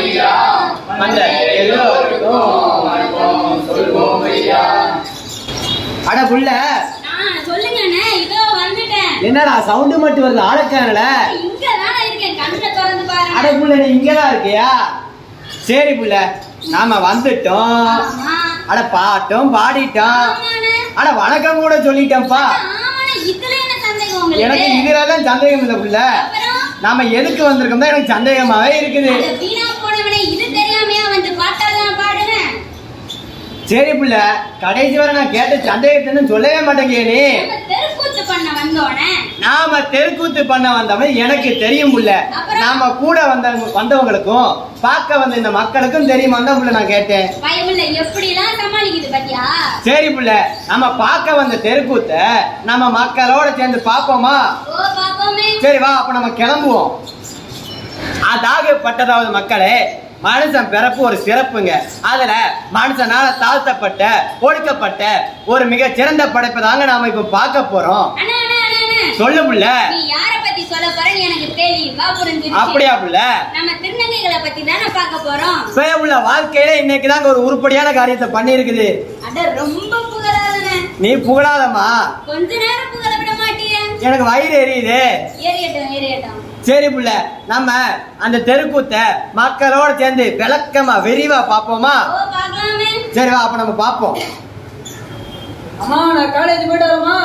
ஐயா அந்த எல்லோருக்கும் வணக்கம் சொல்வோம் ஐயா அட புள்ள ஆ, சொல்லுங்கண்ணே இதோ வந்துட்டேன் என்னடா சவுண்டு மட்டும் வருது ஆளக்காரல இங்கதான் இருக்கேன் கண்ணை திறந்து பாருங்க அட புள்ள நீ இங்கதான் இருக்கியா சரி புள்ள நாம வந்துட்டோம் ஆமா அட பாட்டும் பாடிட்டோம் ஆமாண்ணே. அட வணக்கம் கூட சொல்லிட்டேன்ப்பா ஆமாண்ணே, இதுல என்ன சந்தேகம் எனக்கு உங்களுக்கு இதுலதான் சந்தேகம் இல்லை புள்ள அப்புறம் நாம எதுக்கு வந்திருக்கோம் தான் எனக்கு சந்தேகமாவே இருக்குது அந்த வீணா போனவனே இது தெரியாமையா வந்து பாட்டாதான் பாடுவேன் சரி புள்ள கடைசி வரை நான் கேட்ட சந்தேகத்தைன்னு சொல்லவே மாட்டேங்க நீ நம்ம தெருக்கூத்து பண்ண வந்தோடனே நாம தெருக்கூத்து பண்ண வந்தவன் எனக்கு தெரியும் புள்ள அப்புறம்? நாம கூட வந்த வந்தவங்களுக்கும் பார்க்க வந்த இந்த மக்களுக்கும் தெரியுமா தான் புள்ள நான் கேட்டேன் பயமில்ல எப்படி எல்லாம் சமாளிக்குது பாத்தியா சரி புள்ள நம்ம பார்க்க வந்த தெருக்கூத்த நம்ம மக்களோட சேர்ந்து பார்ப்போமா ஓ பாப்போமே சரி வா அப்ப நம்ம கிளம்புவோம் அதாகப்பட்டதாவது மக்களே மனுஷன் பிறப்பு ஒரு சிறப்புங்க அதுல மனுஷனால தாழ்த்தப்பட்ட ஒடுக்கப்பட்ட ஒரு மிக சிறந்த படைப்பை தாங்க நாம இப்ப பார்க்க போறோம் அண்ணா அண்ணா அண்ணா, அண்ணா சொல்லு புள்ள நீ யார பத்தி சொல்ல போறேன்னு எனக்கு தெளிவா புரிஞ்சிருச்சு அப்படியா புள்ள நம்ம திருநங்கைகளை பத்தி தானே பார்க்க போறோம் சுய உள்ள வாழ்க்கையில இன்னைக்கு தாங்க ஒரு உருப்படியான காரியத்தை பண்ணி இருக்குது அட ரொம்ப புகழாதன நீ புகழாதம்மா கொஞ்ச நேரம் புகழ விட மாட்டியே எனக்கு வயிறு எரியுது ஏறியட்டும் ஏறியட்டும் சரி புள்ள நம்ம அந்த தெருக்கூத்த மக்களோட சேர்ந்து விளக்கமா விரிவா பாப்போமா ஓ பார்க்கலாமே சரி வா அப்ப நம்ம பாப்போம் அம்மா நான் காலேஜ் போயிட்டு வரமா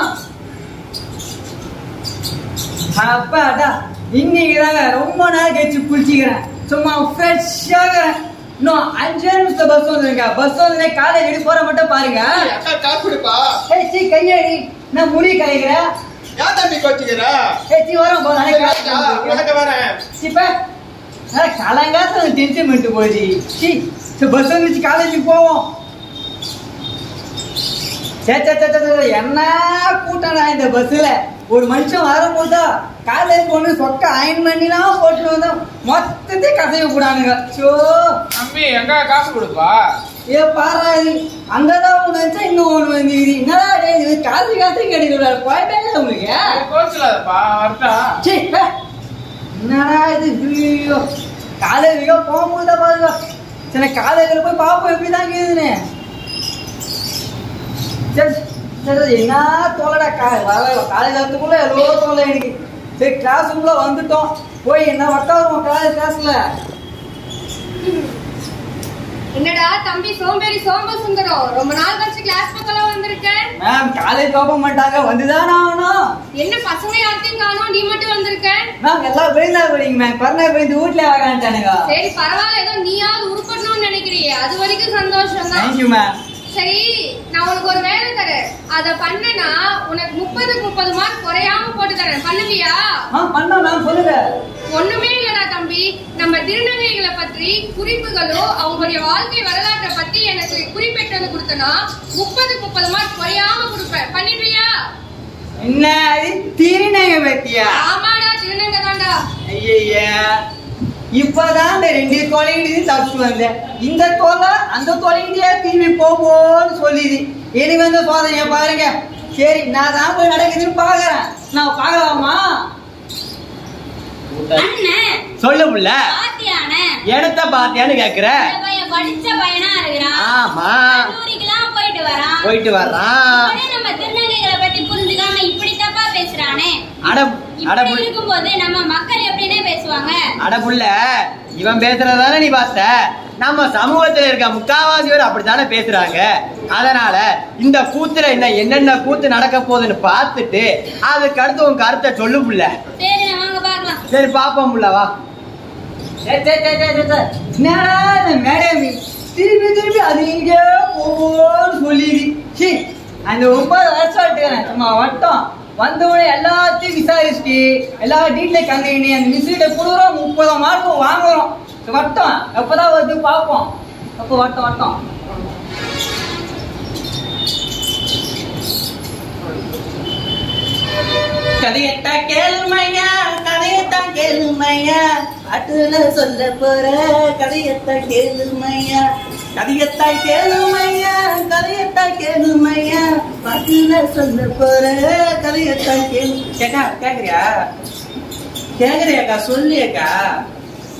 அப்பாடா இன்னைக்கு தாங்க ரொம்ப நாள் கழிச்சு குளிச்சிக்கிறேன் சும்மா ஃப்ரெஷ்ஷாக இன்னும் அஞ்சு நிமிஷம் பஸ் வந்துருங்க பஸ் வந்து காலேஜ் போற மட்டும் பாருங்க அக்கா காசு கொடுப்பா ஏய் சி கையடி நான் முடி கலைக்கிறேன் ஏன் தம்பி கோச்சுக்கிற ஏய் சி வரோம் போ நாளைக்கு காலேஜ் உனக்கு வரேன் இப்ப காலங்காலத்துல டென்ஷன் பண்ணிட்டு போகுது சி பஸ் வந்துச்சு காலேஜுக்கு போவோம் சே, சே, சே, சே, சே, என்ன கூட்டம்டா இந்த பஸ்ல ஒரு மனுஷன் வரும்போதா காலேஜ் பொண்ணு சொக்க அயன் பண்ணிலாம் போட்டு வந்தா மொத்தத்தையும் கசைய கூடானுங்க சோ தம்பி எங்க காசு கொடுப்பா ஏ பாரா இது அங்கதான் ஒண்ணு வச்சா இன்னும் ஒண்ணு வந்து என்னடா டேய், இது காசு காசு கிடைக்கல குழப்பமே இல்லை உங்களுக்கு கோச்சுலாதப்பா வரட்டா சீ, ஏ, என்னடா இது ஐயோ காலேஜுக்கு போகும்போது தான் பாருங்க சரி காலேஜில் போய் பார்ப்போம் எப்படி தான் இருக்குதுன்னு சரி சரி என்ன தோலடா கா காலேஜ் வரத்துக்குள்ள எவ்வளோ தோலை எனக்கு சரி கிளாஸ் ரூம்ல வந்துட்டோம் போய் என்ன உட்காருவோம் காலேஜ் கிளாஸ்ல என்னடா தம்பி சோம்பேறி சோம்ப சுந்தரம் ரொம்ப நாள் கழிச்சு கிளாஸ் பக்கம் வந்திருக்க மேம் காலேஜ் போக மாட்டாங்க வந்துதானே ஆகணும் என்ன பசங்க யார்த்தையும் காணோம் நீ மட்டும் வந்திருக்க மேம் எல்லாம் விழுந்தா படிங்க மேம் பரணா போய் வீட்டுல வாங்கான்ட்டானுங்க சரி பரவாயில்ல ஏதோ நீயாவது உருப்படணும்னு நினைக்கிறியே அது வரைக்கும் சந்தோஷம் தான் தேங்க்யூ மேம் சரி நான் உனக்கு ஒரு வேலை தரேன் அத பண்ணனா உனக்கு முப்பதுக்கு முப்பது மார்க் குறையாம போட்டு தரேன் பண்ணுவியா ஆ பண்ணா மேம் சொல்லுங்க ஒண்ணுமே இல்லடா தம்பி நம்ம திருநங்கைகளை பற்றி குறிப்புகளும் அவங்களுடைய வாழ்க்கை வரலாற்றை பத்தி எனக்கு குறிப்பிட்டு வந்து கொடுத்தனா முப்பதுக்கு முப்பது மார்க் குறையாம கொடுப்பேன் பண்ணிடுவியா என்ன அது திருநங்க பத்தியா ஆமாடா திருநங்கை தான்டா ஐயா இப்பதான் இந்த ரெண்டு தொலைகிட்டு தப்பிச்சு வந்தேன் இந்த தொலை அந்த தொலைகிட்டே திரும்பி போகும்னு சொல்லிது எனக்கு வந்து சோதனைய பாருங்க சரி நான் தான் போய் நடக்குதுன்னு பாக்குறேன் நான் பார்க்கலாமா அண்ணன் சொல்லு புள்ள பாத்தியானே இடத்த பாத்தியான்னு கேக்குற இந்த பையன் படிச்ச பையனா இருக்கிறான் ஆமா கல்லூரிக்கெல்லாம் போயிட்டு வரான் போயிட்டு வர்றான் உடனே நம்ம திருநங்கைகளை பத்தி புரிஞ்சுக்காம இப்படி தப்பா பேசுறானே அட அட இப்படி புள்ள இருக்கும்போது நம்ம மக்கள் எப்படின்னே பேசுவாங்க அட புள்ள இவன் பேசுறதானே நீ பார்த்த நம்ம சமூகத்துல இருக்க முக்காவாசி பேர் அப்படித்தானே பேசுறாங்க அதனால இந்த கூத்துல என்ன என்னென்ன கூத்து நடக்க போகுதுன்னு பார்த்துட்டு அதுக்கு அடுத்து உன் கருத்தை சொல்லு புள்ள சரி வாங்க பார்க்கலாம் சரி பாப்போம் புள்ள வா சரி, சரி, சரி, சரி, சரி. என்னடா இந்த மேடம் திருப்பி திருப்பி அது இங்கே போகும்னு சொல்லிது சீ அந்த ஒன்பது வருஷம் எடுத்துக்கிறேன் சும்மா வட்டம் வந்த உடனே எல்லாத்தையும் விசாரிச்சுட்டு எல்லா டீட்டெயில் கண்டுக்கிட்டு அந்த மிஸ்கிட்ட கொடுக்குறோம் முப்பது மார்க் வாங்குறோம் வட்டம் எப்பதான் வருது பார்ப்போம் அப்போ வட்டம் வட்டம் கதையத்தான் கேளுமையா கதையத்தான் கேளுமையா பாட்டுல சொல்ல போற கதையத்தான் கேளுமையா கதையத்தான் கேளுமையா கதையத்தான் கேளுமையா பாட்டுல சொல்ல போற கதையத்தான் கேளு கேக்கா கேக்குறியா கேக்குறியாக்கா சொல்லியக்கா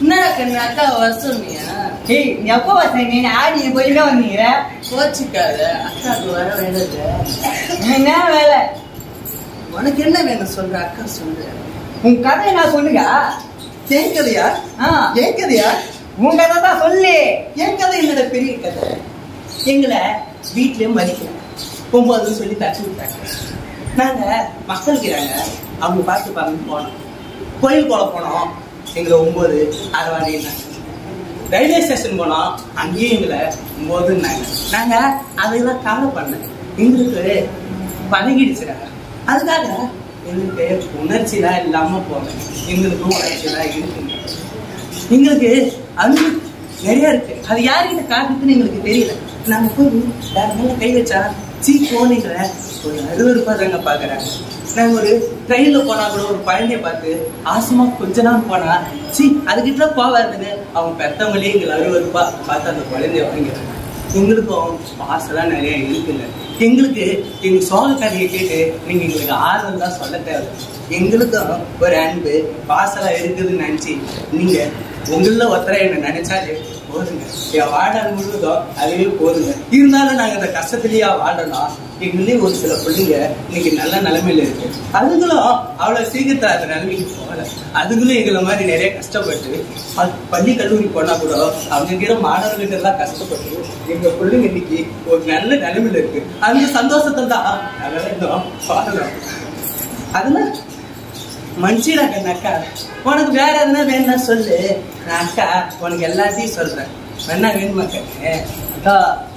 என்னடா கண்ணு அக்கா வர சொன்னியா ஏய் நீ எப்போ வச நீ ஆடி போயிட்டு வந்தீங்க கோச்சிக்காத அக்காவுக்கு வர வேண்டியது என்ன வேலை உனக்கு என்ன வேணும் சொல்ற அக்கா சொல்லு உன் கதை நான் சொல்லுங்க ஏன் கதையா ஆ ஏன் கதையா உன் கதை தான் சொல்லு என் கதை என்னோட பெரிய கதை எங்களை வீட்லயே மதிக்கல ஒன்பதுன்னு சொல்லி தச்சு விட்டாங்க நாங்க மக்கள் இருக்கிறாங்க அவங்க பார்த்து பார்த்து போனோம் கோயில் போல போனோம் எங்களை ஒன்பது அரவாடினாங்க ரயில்வே ஸ்டேஷன் போனோம் அங்கேயும் எங்களை ஒன்பதுன்னாங்க நாங்க அதெல்லாம் கவலை பண்ண எங்களுக்கு பழகிடுச்சுறாங்க அதுக்காக எங்களுக்கு உணர்ச்சிலாம் இல்லாம போனேன் எங்களுக்கு உணர்ச்சிலாம் இருக்குங்க எங்களுக்கு அன்பு நிறைய இருக்கு அது யாருக்கிட்ட காட்டுறதுன்னு எங்களுக்கு தெரியல நாங்க போய் வேற மேல கை வச்சா சீ போனீங்கள ஒரு அறுவருப்பா தாங்க பாக்குறாங்க நாங்க ஒரு ட்ரெயின்ல போனா கூட ஒரு குழந்தைய பார்த்து ஆசமா கொஞ்ச நாள் போனா சீ அதுக்கிட்ட போவாதுன்னு அவங்க பெத்தவங்களே எங்களை அறுவருப்பா பார்த்து அந்த குழந்தைய வாங்கிறாங்க எங்களுக்கும் ஆசைலாம் நிறைய இருக்குங்க எங்களுக்கு எங்க சோக கதையை கேட்டு நீங்க எங்களுக்கு ஆறுதல் தான் சொல்ல தேவை எங்களுக்கும் ஒரு அன்பு பாசலா இருக்குதுன்னு நினைச்சு நீங்க உங்கள ஒருத்தர என்ன நினைச்சாலே போதுங்க என் வாழ்நாள் முழுவதும் அதுவே போதுங்க இருந்தாலும் நாங்க இந்த கஷ்டத்துலயா வாழணும் எங்களே ஒரு சில பிள்ளைங்க இன்னைக்கு நல்ல நிலைமையில இருக்கு அதுங்களும் அவ்வளவு சீக்கிரத்துல அந்த நிலைமைக்கு போகல அதுங்களும் எங்களை மாதிரி நிறைய கஷ்டப்பட்டு ப- பள்ளி கல்லூரி போனா கூட அவங்க இருக்கிற மாணவர்கிட்ட எல்லாம் கஷ்டப்பட்டு எங்க பிள்ளைங்க இன்னைக்கு ஒரு நல்ல நிலைமையில இருக்கு அந்த சந்தோஷத்தை தான் நாங்க இன்னும் வாழணும் அதெல்லாம் மனுஷிடா கண்ணக்கா உனக்கு வேற எதுனா வேணும்னா சொல்லு நான் அக்கா உனக்கு எல்லாத்தையும் சொல்றேன் என்ன வேணுமா கண்ணு அக்கா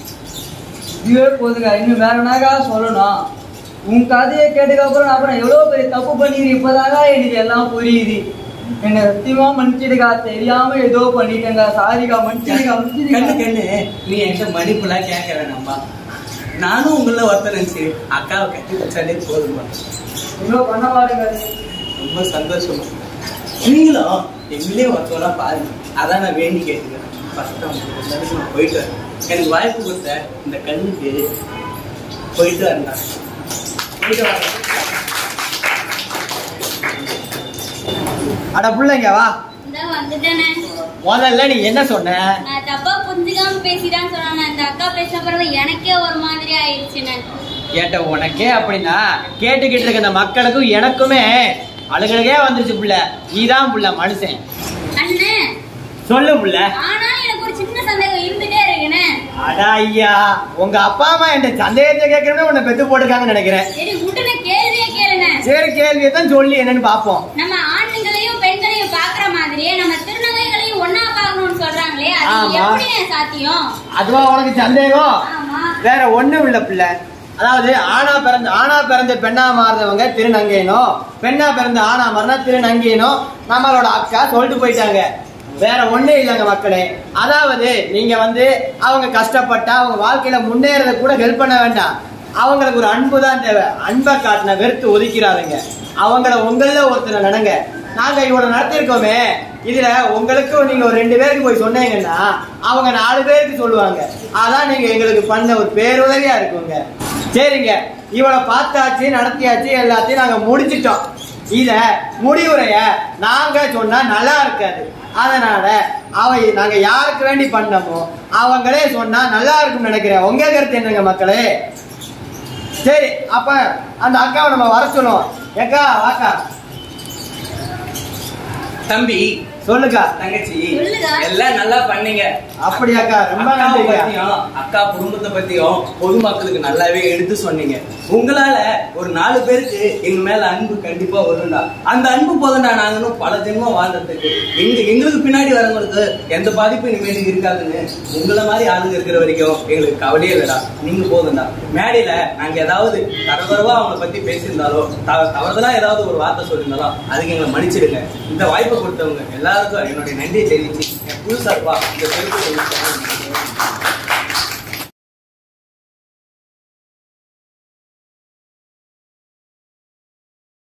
இதுவே போதுங்க இன்னும் வேற என்னக்கா சொல்லணும் உன் கதையை கேட்டதுக்கு அப்புறம் நான் அப்புறம் எவ்வளவு பெரிய தப்பு பண்ணிக்கிறேன் இப்பதாங்க எனக்கு எல்லாம் புரியுது என்ன சத்தியமா மன்னிச்சிடுக்கா தெரியாம ஏதோ பண்ணிட்டேங்க சாரிக்கா மன்னிச்சிடுக்கா கண்ணு மன்னிச்சிடுக்கா கண்ணு நீ என்கிட்ட மன்னிப்புலாம் கேட்க வேணாம்பா நானும் உங்கள ஒருத்தர் நினைச்சு அக்காவை கட்டி வச்சாலே போதும்பா இவ்வளவு பண்ண பாருங்க ரொம்ப சந்தோஷமா நீங்களும் எங்களே ஒருத்தவரா பாருங்க அதான் நான் வேண்டி கேட்டுக்கிறேன் ஃபர்ஸ்ட் எல்லாருக்கும் நான் போயிட்டு வரேன் எனக்கு வாய்ப்பு கொடுத்த இந்த கண்ணுக்கு போயிட்டு வரேன் போயிட்டு வரேன் அட பிள்ளைங்க வா இந்த வந்துட்டேனே முதல்ல நீ என்ன சொன்ன நான் தப்பா புரிஞ்சுக்காம பேசிதான் சொன்னேன் இந்த அக்கா பேசின பிறகு எனக்கே ஒரு மாதிரி ஆயிடுச்சுண்ணே கேட்ட உனக்கே அப்படின்னா கேட்டுக்கிட்டு இருக்க இந்த மக்களுக்கும் எனக்குமே அழுகழுகே வந்துருச்சு புள்ள நீதான் புள்ள மனுஷன் அண்ணே சொல்லு புள்ள ஆனா எனக்கு ஒரு சின்ன சந்தேகம் இருந்துட்டே இருக்குண்ணே அடா ஐயா உங்க அப்பா அம்மா என் சந்தேகத்தை கேட்கறமே உன்னை பெத்து போட்டுருக்காங்கன்னு நினைக்கிறேன் சரி உடனே கேள்வியே கேளுண்ணே சரி கேள்வியை தான் சொல்லி என்னன்னு பாப்போம் நம்ம ஆண்களையும் பெண்களையும் பாக்குற மாதிரியே நம்ம திருநங்கைகளையும் ஒன்னா பார்க்கணும்னு சொல்றாங்களே அது ஆமா. எப்படிண்ணே சாத்தியம் அதுவா உனக்கு சந்தேகம் ஆமா வேற ஒண்ணும் இல்ல பிள்ளை அதாவது ஆணா பிறந்த ஆணா பிறந்த பெண்ணா மாறுறவங்க திருநங்கையனும் பெண்ணா பிறந்த ஆணா மாறினா திருநங்கையனும் நம்மளோட அக்கா சொல்லிட்டு போயிட்டாங்க வேற ஒண்ணே இல்லைங்க மக்களே அதாவது நீங்க வந்து அவங்க கஷ்டப்பட்டா அவங்க வாழ்க்கையில முன்னேறத கூட ஹெல்ப் பண்ண வேண்டாம் அவங்களுக்கு ஒரு அன்பு தான் தேவை அன்பை காட்டின வெறுத்து ஒதுக்கிறாருங்க அவங்கள உங்கள ஒருத்தரை நடங்க நாங்க இவ்வளவு நடத்திருக்கோமே இதுல உங்களுக்கு நீங்க ஒரு ரெண்டு பேருக்கு போய் சொன்னீங்கன்னா அவங்க நாலு பேருக்கு சொல்லுவாங்க அதான் நீங்க எங்களுக்கு பண்ண ஒரு பேருதவியா இருக்குங்க சரிங்க இவளை பார்த்தாச்சு நடத்தியாச்சு எல்லாத்தையும் நாங்க முடிச்சிட்டோம் இத முடிவுரைய நாங்க சொன்னா நல்லா இருக்காது அதனால அவ நாங்க யாருக்கு வேண்டி பண்ணமோ அவங்களே சொன்னா நல்லா இருக்கும்னு நினைக்கிறேன் உங்க கருத்து என்னங்க மக்களே சரி அப்ப அந்த அக்காவை நம்ம வர சொல்லுவோம் ஏக்கா வாக்கா தம்பி சொல்லுக்கா தங்கச்சி சொல்லுடா. எல்லாம் நல்லா பண்ணீங்க அப்படியாக்கா ரொம்ப அக்காவை நன்றிக்கா பத்தியும் அக்கா குடும்பத்தை பத்தியும் பொதுமக்களுக்கு நல்லாவே எடுத்து சொன்னீங்க உங்களால ஒரு நாலு பேருக்கு எங்க மேல அன்பு கண்டிப்பா வரும்டா அந்த அன்பு போதும்டா நாங்க இன்னும் பல ஜென்மம் வாழ்றதுக்கு எங்க எங்களுக்கு பின்னாடி வரவங்களுக்கு எந்த பாதிப்பும் இனிமேல் இருக்காதுன்னு உங்களை மாதிரி ஆளுங்க இருக்கிற வரைக்கும் எங்களுக்கு கவலையே இல்லடா நீங்க போதும்டா மேடையில நாங்க ஏதாவது தரதரவா அவங்கள பத்தி பேசியிருந்தாலோ த- தவறுதலா ஏதாவது ஒரு வார்த்தை சொல்லியிருந்தாலோ அதுக்கு எங்களை மன்னிச்சிடுங்க இந்த வாய்ப்பை கொடுத்தவங்க எல்லாருக்கும் என்னுடைய நன்றியை தெரிவிச்சு என் புது சார்பா இந்த பெருமை